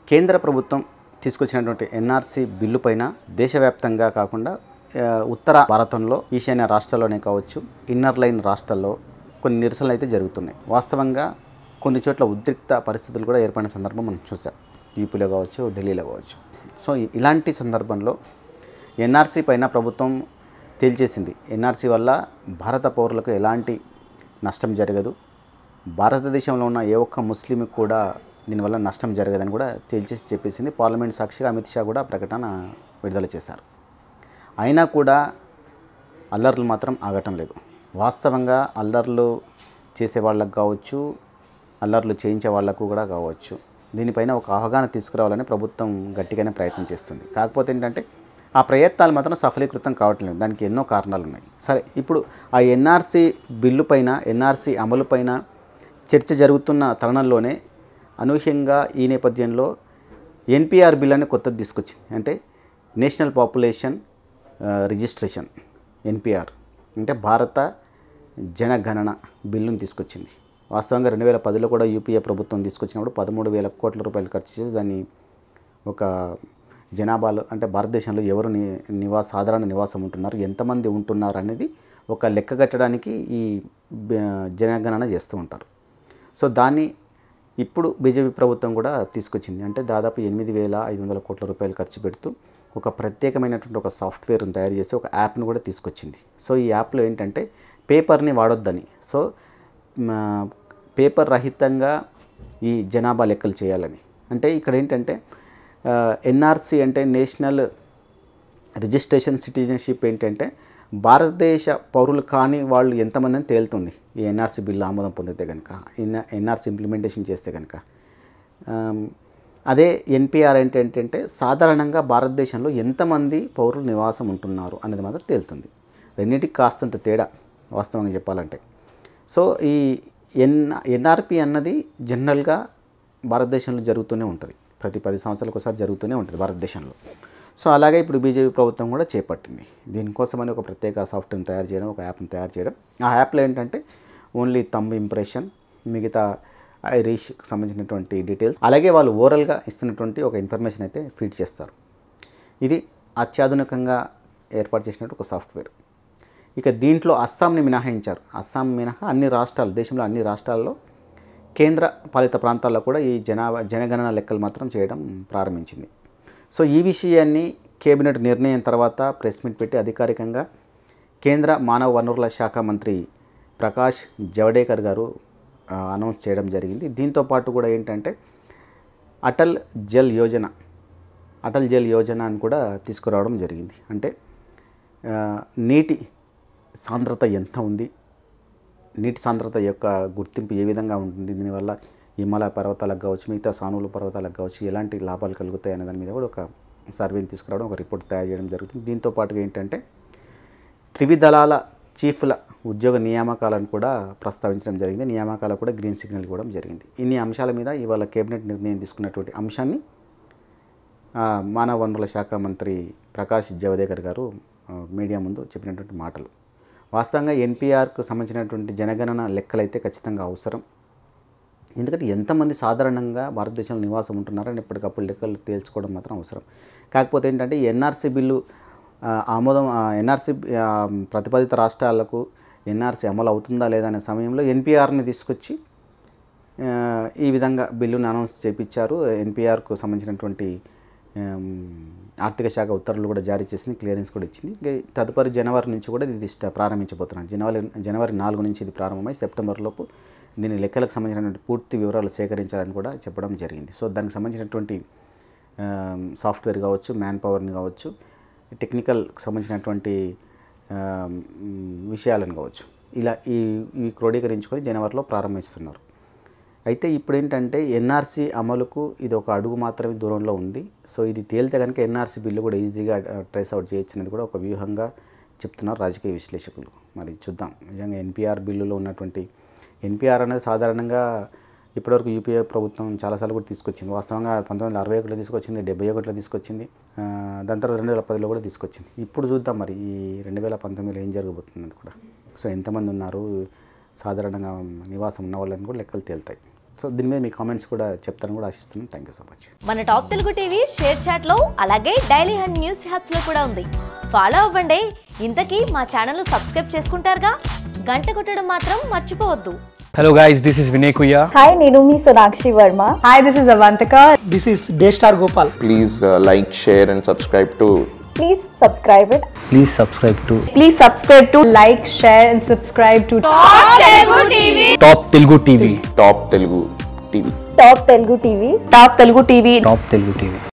కేంద్ర ప్రభుత్వం తీసుకొచ్చినటువంటి ఎన్ఆర్సీ బిల్లు పైన దేశవ్యాప్తంగా కాకుండా ఆ, ఉత్తర భారతంలో ఈశాన్య రాష్ట్రాల్లోనే కావచ్చు ఇన్నర్ లైన్ రాష్ట్రాల్లో కొన్ని నిరసనలు అయితే జరుగుతున్నాయి వాస్తవంగా కొన్ని చోట్ల ఉద్రిక్త పరిస్థితులు కూడా ఏర్పడిన సందర్భం మనం చూసాం యూపీలో కావచ్చు ఢిల్లీలో కావచ్చు సో ఇ- ఇలాంటి సందర్భంలో ఎన్ఆర్సీ పైన ప్రభుత్వం తేల్చేసింది ఎన్ఆర్సీ వల్ల భారత పౌరులకు ఎలాంటి నష్టం జరగదు భారతదేశంలో ఉన్న ఏ ఒక్క ముస్లింకి కూడా దీనివల్ల నష్టం జరగదని కూడా తేల్చేసి చెప్పేసింది పార్లమెంట్ సాక్షిగా అమిత్ షా కూడా ప్రకటన విడుదల చేశారు అయినా కూడా అల్లర్లు మాత్రం ఆగటం లేదు వాస్తవంగా అల్లర్లు చేసే వాళ్ళకు కావచ్చు అల్లర్లు చేయించే వాళ్ళకు కూడా కావచ్చు దీనిపైన ఒక అవగాహన తీసుకురావాలని ప్రభుత్వం గట్టిగానే ప్రయత్నం చేస్తుంది కాకపోతే ఏంటంటే ఆ ప్రయత్నాలు మాత్రం సఫలీకృతం కావటం లేదు దానికి ఎన్నో కారణాలు ఉన్నాయి సరే ఇప్పుడు ఆ ఎన్ఆర్సీ బిల్లు పైన ఎన్ఆర్సీ అమలు పైన చర్చ జరుగుతున్న తరుణంలోనే అనూహ్యంగా ఈ నేపథ్యంలో ఎన్పిఆర్ బిల్ అని కొత్తది తీసుకొచ్చింది అంటే national population ah, registration NPR అంటే భారత జనగణన బిల్లును తీసుకొచ్చింది వాస్తవంగా రెండు వేల పదిలో కూడా యూపీఏ ప్రభుత్వం తీసుకొచ్చినప్పుడు పదమూడు వేల కోట్ల రూపాయలు ఖర్చు చేసి దాన్ని ఒక జనాభాలో అంటే భారతదేశంలో ఎవరు ని నివాస సాధారణ నివాసం ఉంటున్నారు ఎంతమంది ఉంటున్నారు అనేది ఒక లెక్క కట్టడానికి ఈ బ- జనగణన చేస్తూ ఉంటారు సో దాన్ని ఇప్పుడు బీజేపీ ప్రభుత్వం కూడా తీసుకొచ్చింది అంటే దాదాపు ఎనిమిది వేల ఐదు వందల కోట్ల రూపాయలు ఖర్చు పెడుతూ ఒక ప్రత్యేకమైనటువంటి ఒక సాఫ్ట్వేర్ని తయారు చేసి ఒక యాప్ను కూడా తీసుకొచ్చింది సో ఈ యాప్లో ఏంటంటే పేపర్ని వాడొద్దని సో మ, పేపర్ రహితంగా ఈ జనాభా లెక్కలు చేయాలని అంటే ఇక్కడ ఏంటంటే ఎన్ఆర్సి అంటే నేషనల్ రిజిస్ట్రేషన్ సిటిజన్షిప్ ఏంటంటే భారతదేశ పౌరులు కాని వాళ్ళు ఎంతమంది అని తేలుతుంది ఈ ఎన్ఆర్సీ బిల్లు ఆమోదం పొందితే కనుక ఎన్ఆర్సీ ఇంప్లిమెంటేషన్ చేస్తే కనుక ఆమ్, అదే ఎన్పిఆర్ అంటే ఏంటంటే సాధారణంగా భారతదేశంలో ఎంతమంది పౌరులు నివాసం ఉంటున్నారు అనేది మాత్రం తేలుతుంది రెండింటికి కాస్తంత తేడా వాస్తవంగా చెప్పాలంటే సో ఈ ఎన్ ఎన్ఆర్పి అన్నది జనరల్గా భారతదేశంలో జరుగుతూనే ఉంటుంది ప్రతి పది సంవత్సరాలకు ఒకసారి జరుగుతూనే ఉంటుంది భారతదేశంలో సో అలాగే ఇప్పుడు బీజేపీ ప్రభుత్వం కూడా చేపట్టింది దీనికోసమని ఒక ప్రత్యేక సాఫ్ట్వేర్ని తయారు చేయడం ఒక యాప్ని తయారు చేయడం ఆ యాప్లో ఏంటంటే ఓన్లీ తంబ్ ఇంప్రెషన్ మిగతా ఐరిష్కి సంబంధించినటువంటి డీటెయిల్స్ అలాగే వాళ్ళు ఓరల్గా ఇస్తున్నటువంటి ఒక ఇన్ఫర్మేషన్ అయితే ఫీడ్ చేస్తారు ఇది అత్యాధునికంగా ఏర్పాటు చేసినట్టు ఒక సాఫ్ట్వేర్ ఇక దీంట్లో అస్సాంని మినహాయించారు అస్సాం మినహా అన్ని రాష్ట్రాలు దేశంలో అన్ని రాష్ట్రాల్లో కేంద్ర పాలిత ప్రాంతాల్లో కూడా ఈ జనాభా జనగణన లెక్కలు మాత్రం చేయడం ప్రారంభించింది సో ఈ విషయాన్ని కేబినెట్ నిర్ణయం తర్వాత ప్రెస్ మీట్ పెట్టి అధికారికంగా కేంద్ర మానవ వనరుల శాఖ మంత్రి ప్రకాష్ జవడేకర్ గారు ఆ, అనౌన్స్ చేయడం జరిగింది దీంతో పాటు కూడా ఏంటంటే అటల్ జల్ యోజన అటల్ జల్ యోజన అని కూడా తీసుకురావడం జరిగింది అంటే ఆ, నీటి సాంద్రత ఎంత ఉంది నీటి సాంద్రత యొక్క గుర్తింపు ఏ విధంగా ఉంటుంది దీనివల్ల హిమాలయ పర్వతాలకు కావచ్చు మిగతా సానువుల పర్వతాలకు కావచ్చు ఎలాంటి లాభాలు కలుగుతాయి అనే దాని మీద కూడా ఒక సర్వేని తీసుకురావడం ఒక రిపోర్ట్ తయారు చేయడం జరుగుతుంది దీంతో పాటుగా ఏంటంటే త్రివిధలాల చీఫ్ల ఉద్యోగ నియామకాలను కూడా ప్రస్తావించడం జరిగింది నియామకాలకు కూడా గ్రీన్ సిగ్నల్ ఇవ్వడం జరిగింది ఇన్ని అంశాల మీద ఇవాళ కేబినెట్ నిర్ణయం తీసుకున్నటువంటి అంశాన్ని ఆ, మానవ వనరుల శాఖ మంత్రి ప్రకాష్ జవదేకర్ గారు ఆ, మీడియా ముందు చెప్పినటువంటి మాటలు వాస్తవంగా ఎన్పిఆర్కు సంబంధించినటువంటి జనగణన లెక్కలైతే ఖచ్చితంగా అవసరం ఎందుకంటే ఎంతమంది సాధారణంగా భారతదేశంలో నివాసం ఉంటున్నారని ఎప్పటికప్పుడు లెక్కలు తేల్చుకోవడం మాత్రం అవసరం కాకపోతే ఏంటంటే ఎన్ఆర్సీ బిల్లు ఆ, ఆమోదం ఎన్ఆర్సీ ప్రతిపాదిత రాష్ట్రాలకు ఎన్ఆర్సీ అమలు అవుతుందా లేదా అనే సమయంలో ఎన్పిఆర్ని తీసుకొచ్చి ఆ, ఈ విధంగా బిల్లును అనౌన్స్ చేపించారు ఎన్పిఆర్కు సంబంధించినటువంటి ఆమ్, ఆర్థిక శాఖ ఉత్తర్వులు కూడా జారీ చేసింది క్లియరెన్స్ కూడా ఇచ్చింది ఇంకా తదుపరి జనవరి నుంచి కూడా ఇది స్ట- ప్రారంభించబోతున్నాను జనవరి జనవరి నాలుగు నుంచి ఇది ప్రారంభమై సెప్టెంబర్ లోపు దీని లెక్కలకు సంబంధించినటువంటి పూర్తి వివరాలు సేకరించాలని కూడా చెప్పడం జరిగింది సో దానికి సంబంధించినటువంటి ఆమ్, సాఫ్ట్వేర్ కావచ్చు మ్యాన్ పవర్ని కావచ్చు టెక్నికల్కి సంబంధించినటువంటి ఆమ్, విషయాలను కావచ్చు ఇలా ఈ ఇవి క్రోడీకరించుకొని జనవరిలో ప్రారంభిస్తున్నారు అయితే ఇప్పుడు ఏంటంటే ఎన్ఆర్సీ అమలుకు ఇది ఒక అడుగు మాత్రమే దూరంలో ఉంది సో ఇది తేలితే కనుక ఎన్ఆర్సీ బిల్లు కూడా ఈజీగా ట్రేస్ అవుట్ చేయొచ్చు అనేది కూడా ఒక వ్యూహంగా చెప్తున్నారు రాజకీయ విశ్లేషకులు మరి చూద్దాం నిజంగా ఎన్పిఆర్ బిల్లులో ఉన్నటువంటి ఎన్పిఆర్ అనేది సాధారణంగా ఇప్పటివరకు యూపీఏ ప్రభుత్వం చాలాసార్లు కూడా తీసుకొచ్చింది వాస్తవంగా పంతొమ్మిది వందల అరవై ఒకటిలో తీసుకొచ్చింది డెబ్బై ఒకటిలో తీసుకొచ్చింది ఆ, దాని తర్వాత రెండు వేల పదిలో కూడా తీసుకొచ్చింది ఇప్పుడు చూద్దాం మరి ఈ రెండు వేల పంతొమ్మిదిలో ఏం జరగబోతుంది అది కూడా సో ఎంతమంది ఉన్నారు సాధారణంగా నివాసం ఉన్న వాళ్ళని కూడా లెక్కలు తేలుతాయి సో దీని మీద మీ కామెంట్స్ కూడా చెప్తాను కూడా ఆశిస్తున్నాను థ్యాంక్ యూ సో మచ్ మన top Telugu TV ShareChat లో అలాగే డైలీ హండ్ న్యూస్ హ్యాప్స్ లో కూడా ఉంది ఫాలో అవ్వండి ఇంతకీ మా ఛానల్ సబ్స్క్రైబ్ చేసుకుంటారుగా గంట కొట్టడం మాత్రం మర్చిపోవద్దు Hello guys, this is Vinay Kuya. Hi, నేను మీ Sonakshi Varma Hi, this is Avantika. This is Daystar Gopal. please uh, like, share, and subscribe to please subscribe it Please subscribe to Please subscribe to like, share, and subscribe to Top Telugu TV. Top Telugu TV. Top Telugu TV Top Telugu TV. Top Telugu TV.